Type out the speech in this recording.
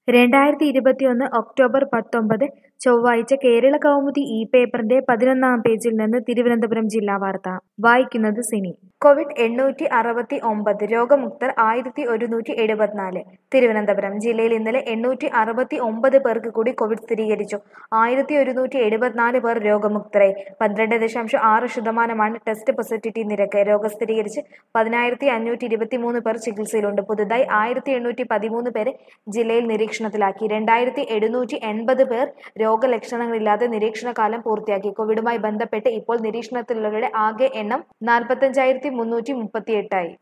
രണ്ടായിരത്തി ഇരുപത്തിയൊന്ന് ഒക്ടോബർ പത്തൊമ്പത് ചൊവ്വാഴ്ച കേരള കൗമുദി ഇ പേപ്പറിന്റെ പതിനൊന്നാം പേജിൽ നിന്ന് തിരുവനന്തപുരം ജില്ലാ വാർത്ത വായിക്കുന്നത് സിനി കോവിഡ് എണ്ണൂറ്റി അറുപത്തി ഒമ്പത് രോഗമുക്തർ ആയിരത്തി ഒരുന്നൂറ്റി എഴുപത്തിനാല് തിരുവനന്തപുരം ജില്ലയിൽ ഇന്നലെ എണ്ണൂറ്റി അറുപത്തി ഒമ്പത് പേർക്ക് കൂടി കോവിഡ് സ്ഥിരീകരിച്ചു ആയിരത്തി ഒരുന്നൂറ്റി എഴുപത്തിനാല് പേർ രോഗമുക്തരായി പന്ത്രണ്ട് ദശാംശം ആറ് ശതമാനമാണ് ടെസ്റ്റ് പോസിറ്റിവിറ്റി നിരക്ക് രോഗം സ്ഥിരീകരിച്ച് പതിനായിരത്തി അഞ്ഞൂറ്റി ഇരുപത്തി മൂന്ന് പേർ ചികിത്സയിലുണ്ട് പുതുതായി ആയിരത്തി എണ്ണൂറ്റി പതിമൂന്ന് പേരെ ജില്ലയിൽ നിരീക്ഷണത്തിലാക്കി രണ്ടായിരത്തി എഴുന്നൂറ്റി എൺപത് പേർ രോഗലക്ഷണങ്ങളില്ലാതെ നിരീക്ഷണ കാലം പൂർത്തിയാക്കി കോവിഡുമായി ബന്ധപ്പെട്ട് ഇപ്പോൾ നിരീക്ഷണത്തിലുള്ളവരുടെ ആകെ എണ്ണം നാൽപ്പത്തഞ്ചായിരത്തി മുന്നൂറ്റി മുപ്പത്തിയെട്ടായി